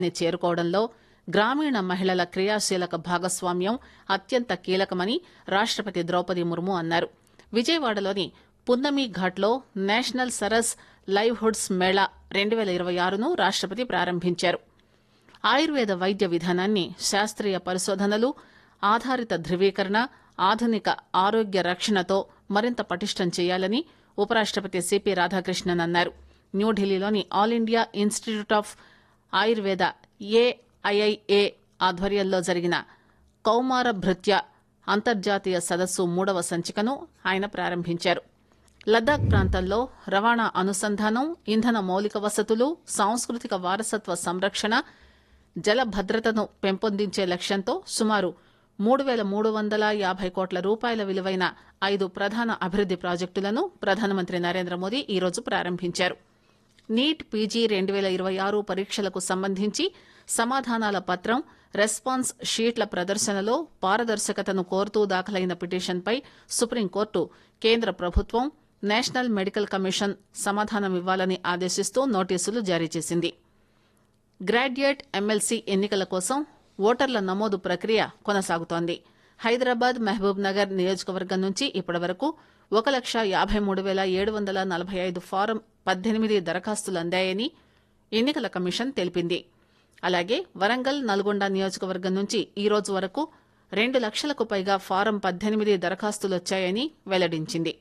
ని చేరుకోవడంలో గ్రామీణ మహిళల క్రియాశీలక భాగస్వామ్యం అత్యంత కీలకమని రాష్టపతి ద్రౌపది ముర్ము అన్నారు విజయవాడలోని పున్నమి ఘాట్లో నేషనల్ సరస్ లైవ్హుడ్స్ మేళా రెండు పేల ఇరవై ఆరును రాష్టపతి ప్రారంభించారు ఆయుర్వేద వైద్య విధానాన్ని శాస్త్రీయ పరిశోధనలు ఆధారిత ధృవీకరణ ఆధునిక ఆరోగ్య రక్షణతో మరింత పటిష్టం చేయాలని ఉపరాష్టపతి సిపి రాధాకృష్ణన్ అన్నారు న్యూఢిల్లీలోని All India Institute of Ayurveda A I I A ఆధ్వర్యంలో జరిగిన కౌమార భృత్య అంతర్జాతీయ సదస్సు మూడవ సంచికను ఆయన ప్రారంభించారు లద్దాఖ్ ప్రాంతంలో రవాణా అనుసంధానం ఇంధన మౌలిక వసతులు సాంస్కృతిక వారసత్వ సంరక్షణ జల భద్రతను పెంపొందించే లక్ష్యంతో సుమారు మూడు పేల మూడు వందల యాభై కోట్ల రూపాయల విలువైన ఐదు ప్రధాన అభివృద్ది ప్రాజెక్టులను ప్రధానమంత్రి నరేంద్ర మోదీ ఈరోజు ప్రారంభించారు నీట్ పీజీ రెండు పేల ఇరవై ఆరు పరీక్షలకు సంబంధించి సమాధానాల పత్రం రెస్పాన్స్ షీట్ల ప్రదర్శనలో పారదర్శకతను కోరుతూ దాఖలైన పిటిషన్పై సుప్రీంకోర్టు కేంద్ర ప్రభుత్వం నేషనల్ మెడికల్ కమిషన్ సమాధానమివ్వాలని ఆదేశిస్తూ నోటీసులు జారీ చేసింది గ్రాడ్యుయేట్ ఎమ్మెల్సీ ఎన్నికల కోసం ఓటర్ల నమోదు ప్రక్రియ కొనసాగుతోంది హైదరాబాద్ మహబూబ్ నగర్ నియోజకవర్గం నుంచి ఇప్పటివరకు ఒక లక్ష యాభై మూడు పేల ఏడు వందల నలభై ఐదు ఫారం పద్దెనిమిది దరఖాస్తులు అందాయని ఎన్నికల కమిషన్ తెలిపింది అలాగే వరంగల్ నల్గొండ నియోజకవర్గం నుంచి ఈ రోజు వరకు రెండు లక్షలకు పైగా ఫారం పద్దెనిమిది దరఖాస్తులొచ్చాయని వెల్లడించింది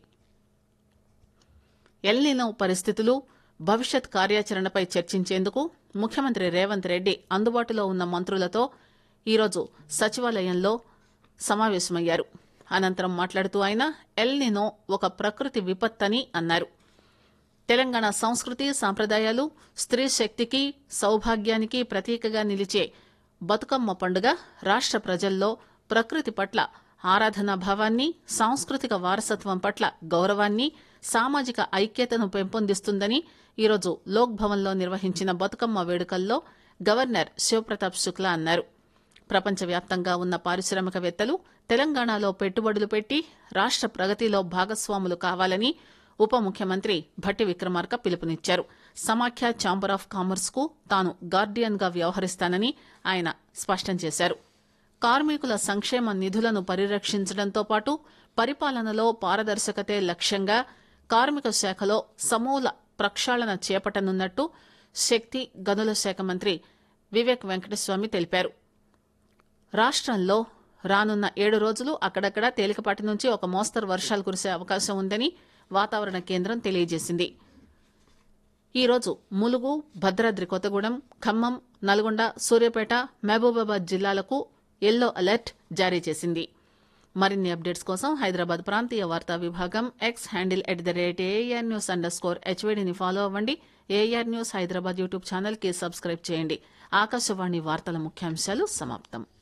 ఎల్నినో పరిస్థితులు భవిష్యత్ కార్యాచరణపై చర్చించేందుకు ముఖ్యమంత్రి రేవంత్ రెడ్డి అందుబాటులో ఉన్న మంత్రులతో ఈరోజు సచివాలయంలో సమావేశమయ్యారు అనంతరం మాట్లాడుతూ ఆయన ఎల్నినో ఒక ప్రకృతి విపత్తని అన్నారు తెలంగాణ సంస్కృతి సాంప్రదాయాలు స్త్రీ శక్తికి సౌభాగ్యానికి ప్రతీకగా నిలిచే బతుకమ్మ పండుగ రాష్ట ప్రజల్లో ప్రకృతి పట్ల ఆరాధనా భావాన్ని సాంస్కృతిక వారసత్వం పట్ల గౌరవాన్ని సామాజిక ఐక్యతను పెంపొందిస్తుందని ఈరోజు లోక్ భవన్లో నిర్వహించిన బతుకమ్మ వేడుకల్లో గవర్నర్ శివప్రతాప్ శుక్లా అన్నారు ప్రపంచవ్యాప్తంగా ఉన్న పారిశ్రామికవేత్తలు తెలంగాణలో పెట్టుబడులు పెట్టి రాష్ట ప్రగతిలో భాగస్వాములు కావాలని ఉప ముఖ్యమంత్రి భట్టి విక్రమార్క పిలుపునిచ్చారు సమాఖ్య ఛాంబర్ ఆఫ్ కామర్స్ కు తాను గార్డియన్ గా వ్యవహరిస్తానని ఆయన స్పష్టం చేశారు కార్మికుల సంక్షేమ నిధులను పరిరక్షించడంతో పాటు పరిపాలనలో పారదర్శకతే లక్ష్యంగా కార్మిక శాఖలో సమూల ప్రక్షాళన చేపట్టనున్నట్టు శక్తి గనుల శాఖ మంత్రి వివేక్ వెంకటస్వామి తెలిపారు రాష్ట్రంలో రానున్న ఏడు రోజులు అక్కడక్కడ తేలికపాటి నుంచి ఒక మోస్తరు వర్షాలు కురిసే అవకాశం ఉందని వాతావరణ కేంద్రం తెలియజేసింది ఈరోజు ములుగు భద్రాద్రి కొత్తగూడెం ఖమ్మం నల్గొండ సూర్యాపేట మహబూబాబాద్ జిల్లాలకు ఎల్లో అలర్ట్ జారీ చేసింది మరిన్ని అప్డేట్స్ కోసం హైదరాబాద్ ప్రాంతీయ వార్తా విభాగం X handle at the rate A R news underscore హెచ్వేడిని ఫాలో అవ్వండి A R news Hyderabad YouTube channel కి సబ్స్క్రైబ్ చేయండి ఆకాశవాణి వార్తల ముఖ్యాంశాలు సమాప్తం